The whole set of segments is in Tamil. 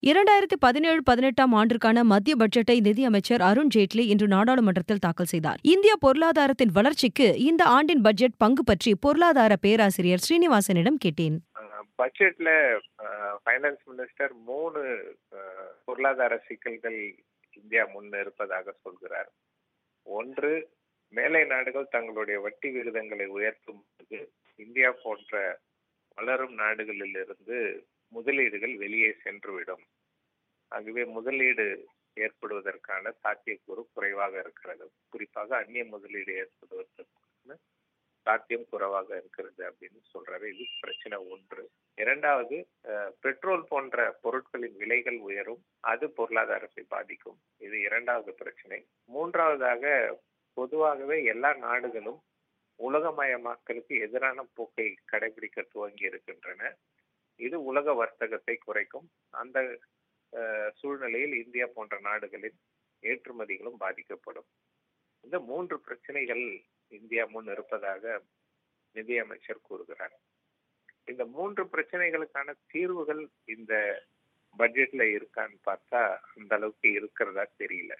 இரண்டாயிரத்தி பதினேழு பதினெட்டாம் ஆண்டிற்கான மத்திய பட்ஜெட்டை நிதியமைச்சர் அருண் ஜேட்லி இன்று நாடாளுமன்றத்தில் தாக்கல் செய்தார் இந்திய பொருளாதாரத்தின் வளர்ச்சிக்கு இந்த ஆண்டின் பட்ஜெட் பங்கு பற்றி பொருளாதார பேராசிரியர் ஸ்ரீனிவாசனிடம் கேட்டேன் பட்ஜெட்ல ஃபைனான்ஸ் மினிஸ்டர் மூணு அஹ், பொருளாதார சிக்கல்கள் இந்தியா முன் இருப்பதாக சொல்கிறார் ஒன்று மேலை நாடுகள் தங்களுடைய வட்டி விகிதங்களை உயர்த்தும் போது இந்தியா போன்ற வளரும் நாடுகளில் இருந்து முதலீடுகள் வெளியே சென்றுவிடும் ஆகவே முதலீடு ஏற்படுவதற்கான சாத்தியக்கூறு குறைவாக இருக்கிறது குறிப்பாக அந்நிய முதலீடு ஏற்படுவதற்கான சாத்தியம் குறைவாக இருக்கிறது அப்படின்னு சொல்றாரு இது பிரச்சனை ஒன்று இரண்டாவது அஹ், பெட்ரோல் போன்ற பொருட்களின் விலைகள் உயரும் அது பொருளாதாரத்தை பாதிக்கும் இது இரண்டாவது பிரச்சனை மூன்றாவதாக பொதுவாகவே எல்லா நாடுகளும் உலகமயமாக்கலுக்கு எதிரான போக்கை கடைபிடிக்க துவங்கி இருக்கின்றன இது உலக வர்த்தகத்தை குறைக்கும் அந்த அஹ், சூழ்நிலையில் இந்தியா போன்ற நாடுகளின் ஏற்றுமதிகளும் பாதிக்கப்படும் இந்த மூன்று பிரச்சனைகள் இந்தியா முன் இருப்பதாக நிதியமைச்சர் கூறுகிறார் இந்த மூன்று பிரச்சனைகளுக்கான தீர்வுகள் இந்த பட்ஜெட்ல இருக்கான்னு பார்த்தா அந்த அளவுக்கு இருக்கிறதா தெரியல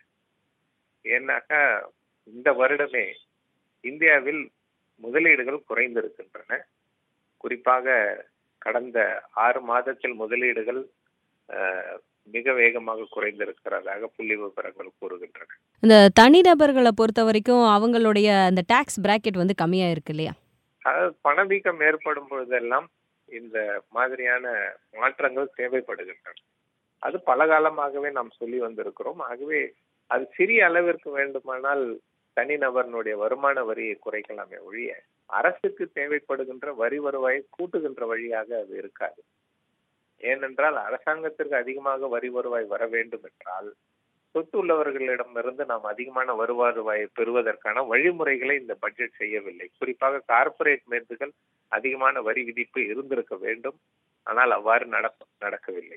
ஏன்னாக்கா இந்த வருடமே இந்தியாவில் முதலீடுகள் குறைந்திருக்கின்றன குறிப்பாக கடந்த ஆறு மாதத்தில் முதலீடுகள் அஹ், மிக வேகமாக குறைந்திருக்கிறதாக புள்ளி விவரங்கள் கூறுகின்றன இந்த தனிநபர்களை பொறுத்த வரைக்கும் அவங்களுடைய அந்த டாக்ஸ் பிராக்கெட் வந்து கம்மியா இருக்கு இல்லையா அதாவது பணவீக்கம் ஏற்படும் பொழுதெல்லாம் இந்த மாதிரியான மாற்றங்கள் தேவைப்படுகின்றன அது பல காலமாகவே நாம் சொல்லி வந்திருக்கிறோம் ஆகவே அது சிறிய அளவிற்கு வேண்டுமானால் தனிநபர்னுடைய வருமான வரியை குறைக்கலாமே ஒழிய அரசுக்கு தேவைப்படுகின்ற வரி வருவாயை கூட்டுகின்ற வழியாக அது இருக்காது ஏனென்றால் அரசாங்கத்திற்கு அதிகமாக வரி வருவாய் வர வேண்டும் என்றால் சொத்து உள்ளவர்களிடமிருந்து நாம் அதிகமான வருவாய் பெறுவதற்கான வழிமுறைகளை இந்த பட்ஜெட் செய்யவில்லை குறிப்பாக கார்ப்பரேட் மேற்குகள் அதிகமான வரி விதிப்பு இருந்திருக்க வேண்டும் ஆனால் அவ்வாறு நடக்க நடக்கவில்லை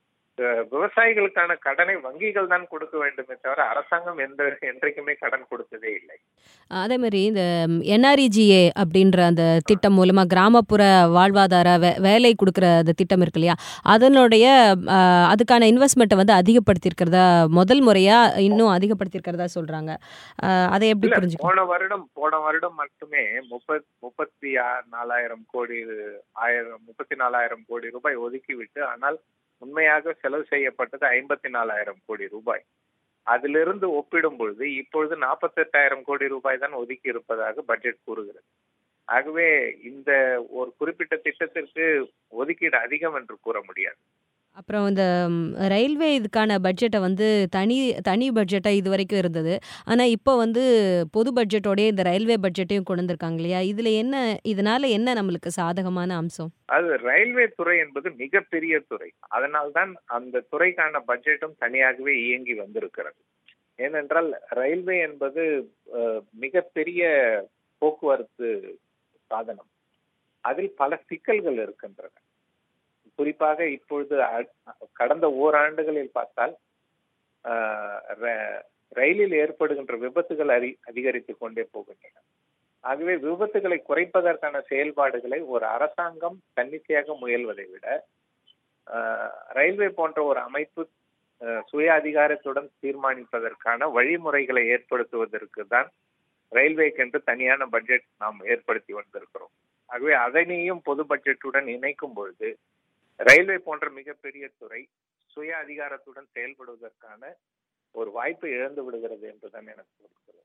அஹ் விவசாயிகளுக்கான கடனை வங்கிகள் தான் கொடுக்க வேண்டுமே தவிர அரசாங்கம் எந்த என்றைக்குமே கடன் கொடுத்ததே இல்லை அதே மாதிரி இந்த என்ஆர்இஜிஏ அப்படின்ற அந்த திட்டம் மூலமா கிராமப்புற வாழ்வாதார வே வேலை கொடுக்குற அந்த திட்டம் இருக்கு இல்லையா அதனுடைய அஹ், அதுக்கான இன்வெஸ்ட்மெண்ட்டை வந்து அதிகப்படுத்தியிருக்கிறதா முதல் முறையா இன்னும் அதிகப்படுத்தியிருக்கிறதா சொல்றாங்க அஹ், அதை எப்படி இல்ல புரிஞ்சுக்கணும் போன வருடம் போன வருடம் மட்டுமே முப்பத் முப்பத்தி ஆ- நாலாயிரம் கோடி ஆயிரம் முப்பத்தி நாலாயிரம் கோடி ரூபாய் ஒதுக்கிவிட்டு ஆனால் உண்மையாக செலவு செய்யப்பட்டது ஐம்பத்தி நாலாயிரம் கோடி ரூபாய் அதிலிருந்து ஒப்பிடும் பொழுது இப்பொழுது நாற்பத்தெட்டாயிரம் கோடி ரூபாய் தான் ஒதுக்கி இருப்பதாக பட்ஜெட் கூறுகிறது ஆகவே இந்த ஒரு குறிப்பிட்ட திட்டத்திற்கு ஒதுக்கீடு அதிகம் என்று கூற முடியாது அப்புறம் இந்த ம், ரயில்வே இதுக்கான பட்ஜெட்டை வந்து தனி தனி பட்ஜெட்டாக இது வரைக்கும் இருந்தது ஆனால் இப்போ வந்து பொது பட்ஜெட்டோடய இந்த ரயில்வே பட்ஜெட்டையும் கொண்டு வந்திருக்காங்க இல்லையா இதில் என்ன இதனால என்ன நம்மளுக்கு சாதகமான அம்சம் அது ரயில்வே துறை என்பது மிகப்பெரிய துறை அதனால்தான் அந்த துறைக்கான பட்ஜெட்டும் தனியாகவே இயங்கி வந்திருக்கிறது ஏனென்றால் ரயில்வே என்பது அஹ், மிகப்பெரிய போக்குவரத்து சாதனம் அதில் பல சிக்கல்கள் இருக்கின்றன குறிப்பாக இப்பொழுது அ- கடந்த ஓராண்டுகளில் பார்த்தால் ஆஹ், ர- ரயிலில் ஏற்படுகின்ற விபத்துகள் அறி அதிகரித்துக் கொண்டே போகின்றன ஆகவே விபத்துகளை குறைப்பதற்கான செயல்பாடுகளை ஒரு அரசாங்கம் தன்னிச்சையாக முயல்வதை விட ஆஹ், ரயில்வே போன்ற ஒரு அமைப்பு ஆஹ், சுய அதிகாரத்துடன் தீர்மானிப்பதற்கான வழிமுறைகளை ஏற்படுத்துவதற்கு தான் ரயில்வேக்கென்று தனியான பட்ஜெட் நாம் ஏற்படுத்தி வந்திருக்கிறோம் ஆகவே அதனையும் பொது பட்ஜெட்டுடன் இணைக்கும் பொழுது ரயில்வே போன்ற மிகப்பெரிய துறை சுய அதிகாரத்துடன் செயல்படுவதற்கான ஒரு வாய்ப்பை இழந்து விடுகிறது என்றுதான் எனக்கு தோன்றுகிறது